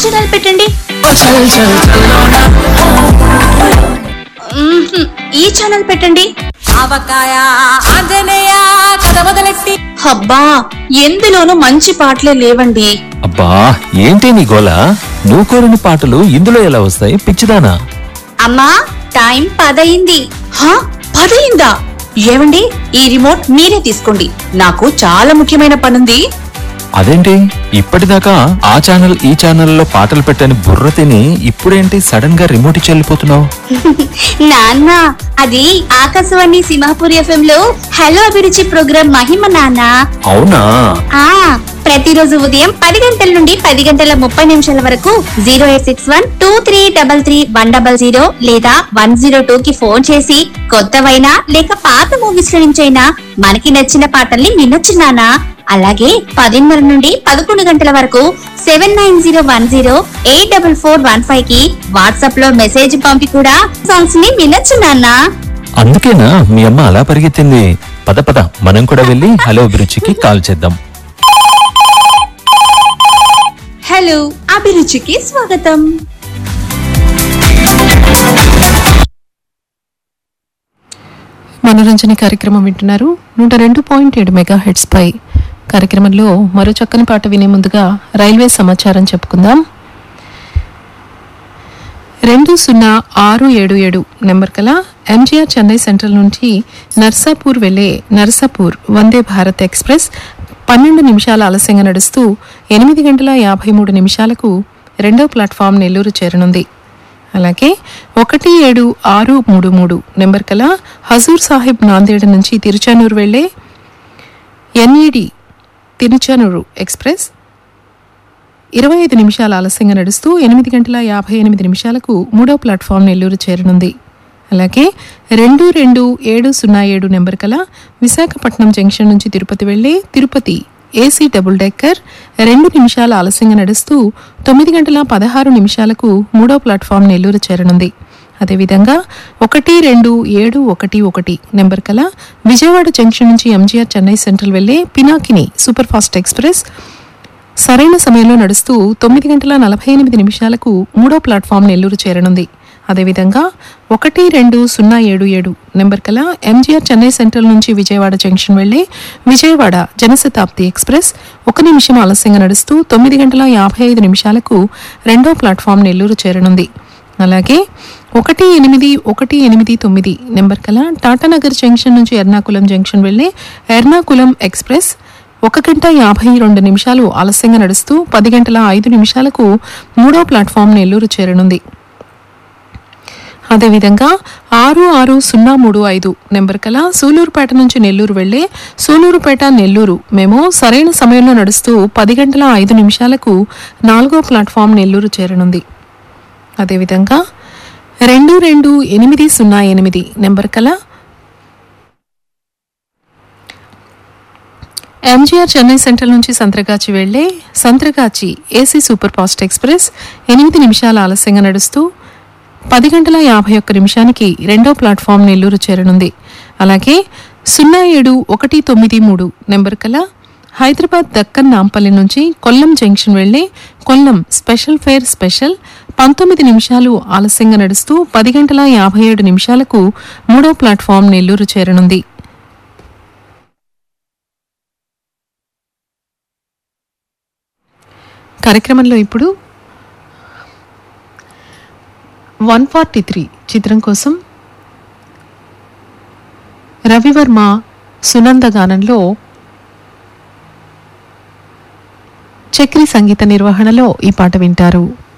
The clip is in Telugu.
ఛానల్ పెట్టండి మ్మ్హ్మ్. ఈ ఛానల్ పెట్టండి ఆవకాయ ఆంజనేయ కథ మొదలెట్టి అబ్బా ఎందులోనూ మంచి పాటలే లేవండి అబ్బా ఏంటి నీ గోల నువ్వు కోరిన పాటలు ఇందులో ఎలా వస్తాయి పిచ్చిదానా అమ్మా టైం పదయింది హా పదయిందా ఏవండి ఈ రిమోట్ మీరే తీసుకోండి నాకు చాలా ముఖ్యమైన పనుంది అదేంటి ఇప్పటిదాకా ఆ ఛానల్ ఈ ఛానల్లో పాటలు పెట్టని బుర్ర తిని ఇప్పుడేంటి సడన్ గా రిమోట్ ఇచ్చి వెళ్ళిపోతున్నావు నాన్న అది ఆకాశవాణి సింహాపూర్ ఎఫ్ఎం లో హలో అభిరుచి ప్రోగ్రాం మహిమ నాన్న అవునా ఆ ప్రతిరోజు ఉదయం పది గంటల నుండి పది గంటల ముప్పై నిమిషాల వరకు zero eight six one two three double three one double zero లేదా వన్ జీరో టూ కి ఫోన్ చేసి కొత్తవైనా లేక పాత మూవీస్ లో నుంచైనా మనకి నచ్చిన పాటల్ని వినొచ్చు నాన్న అలాగే పదిన్నర నుండి పదకొండు గంటల వరకు seven nine zero one zero eight double four one five కి వాట్సాప్ లో మెసేజ్ పంపి కూడా సాంగ్స్ ని వినొచ్చు నాన్న అందుకేనా మీ అమ్మ అలా పరిగెత్తింది పద పద మనం కూడా వెళ్ళి హలో అభిరుచికి కాల్ చేద్దాం హలో అభిరుచికి స్వాగతం మనోరంజన కార్యక్రమం వింటున్నారు నూట రెండు పాయింట్ ఏడు మెగా హెడ్స్ పై కార్యక్రమంలో మరో చక్కని పాట వినే ముందుగా రైల్వే సమాచారం చెప్పుకుందాం రెండు సున్నా ఆరు ఏడు ఏడు నెంబర్ కల ఎంజీఆర్ చెన్నై సెంట్రల్ నుంచి నర్సాపూర్ వెళ్లే నర్సాపూర్ వందే భారత్ ఎక్స్ప్రెస్ పన్నెండు నిమిషాల ఆలస్యంగా నడుస్తూ ఎనిమిది గంటల యాభై మూడు నిమిషాలకు రెండో ప్లాట్ఫామ్ నెల్లూరు చేరనుంది అలాగే ఒకటి ఏడు ఆరు మూడు మూడు నెంబర్ కల హజూర్ సాహిబ్ నాందేడ్ నుంచి తిరుచానూరు వెళ్లే ఎన్ఈడి తిరుచానూరు ఎక్స్ప్రెస్ ఇరవై ఐదు నిమిషాల ఆలస్యంగా నడుస్తూ ఎనిమిది గంటల యాభై ఎనిమిది నిమిషాలకు మూడో ప్లాట్ఫామ్ నెల్లూరు చేరనుంది అలాగే రెండు రెండు ఏడు సున్నా ఏడు నెంబర్ కల విశాఖపట్నం జంక్షన్ నుంచి తిరుపతి వెళ్లే తిరుపతి ఏసీ డబుల్ డెక్కర్ రెండు నిమిషాల ఆలస్యంగా నడుస్తూ తొమ్మిది గంటల పదహారు నిమిషాలకు మూడో ప్లాట్ఫామ్ నెల్లూరు చేరనుంది అదేవిధంగా ఒకటి రెండు ఏడు ఒకటి ఒకటి నెంబర్ కల విజయవాడ జంక్షన్ నుంచి ఎంజీఆర్ చెన్నై సెంట్రల్ వెళ్లే పినాకిని సూపర్ ఫాస్ట్ ఎక్స్ప్రెస్ సరైన సమయంలో నడుస్తూ తొమ్మిది గంటల నలభై ఎనిమిది నిమిషాలకు మూడో ప్లాట్ఫామ్ నెల్లూరు చేరనుంది అదేవిధంగా ఒకటి రెండు సున్నా ఏడు ఏడు నెంబర్ కల ఎంజీఆర్ చెన్నై సెంట్రల్ నుంచి విజయవాడ జంక్షన్ వెళ్లే విజయవాడ జనశతాబ్ది ఎక్స్ప్రెస్ ఒక నిమిషం ఆలస్యంగా నడుస్తూ తొమ్మిది గంటల యాభై ఐదు నిమిషాలకు రెండో ప్లాట్ఫామ్ నెల్లూరు చేరనుంది అలాగే ఒకటి ఎనిమిది ఒకటి ఎనిమిది తొమ్మిది నెంబర్ కల టాటానగర్ జంక్షన్ నుంచి ఎర్నాకుళం జంక్షన్ వెళ్లే ఎర్నాకుళం ఎక్స్ప్రెస్ ఒక గంట యాభై రెండు నిమిషాలు ఆలస్యంగా నడుస్తూ పది గంటల ఐదు నిమిషాలకు మూడో ప్లాట్ఫామ్ నెల్లూరు చేరనుంది అదేవిధంగా ఆరు ఆరు సున్నా మూడు ఐదు నెంబర్ కల సూలూరుపేట నుంచి నెల్లూరు వెళ్లే సూలూరుపేట నెల్లూరు మేము సరైన సమయంలో నడుస్తూ పది గంటల ఐదు నిమిషాలకు నాలుగో ప్లాట్ఫామ్ నెల్లూరు చేరనుంది అదేవిధంగా రెండు రెండు ఎనిమిది సున్నా ఎనిమిది నెంబర్ కల ఎంజీఆర్ చెన్నై సెంట్రల్ నుంచి సంత్రగాచి వెళ్లే Santragachi AC super fast express ఎనిమిది నిమిషాల ఆలస్యంగా నడుస్తూ పది గంటల యాభై ఒక్క నిమిషానికి రెండో ప్లాట్ఫామ్ నెల్లూరు చేరనుంది అలాగే సున్నా ఏడు ఒకటి తొమ్మిది మూడు నెంబర్ కల హైదరాబాద్ దక్కన్ నాంపల్లి నుంచి కొల్లం జంక్షన్ వెళ్లే కొల్లం స్పెషల్ ఫేర్ స్పెషల్ పంతొమ్మిది నిమిషాలు ఆలస్యంగా నడుస్తూ పది గంటల యాభై ఏడు నిమిషాలకు మూడో ప్లాట్ఫామ్ నెల్లూరు చేరనుంది కార్యక్రమంలో ఇప్పుడు వన్ ఫార్టీ త్రీ చిత్రం కోసం రవివర్మ సునంద గానంలో చక్రి సంగీత నిర్వహణలో ఈ పాట వింటారు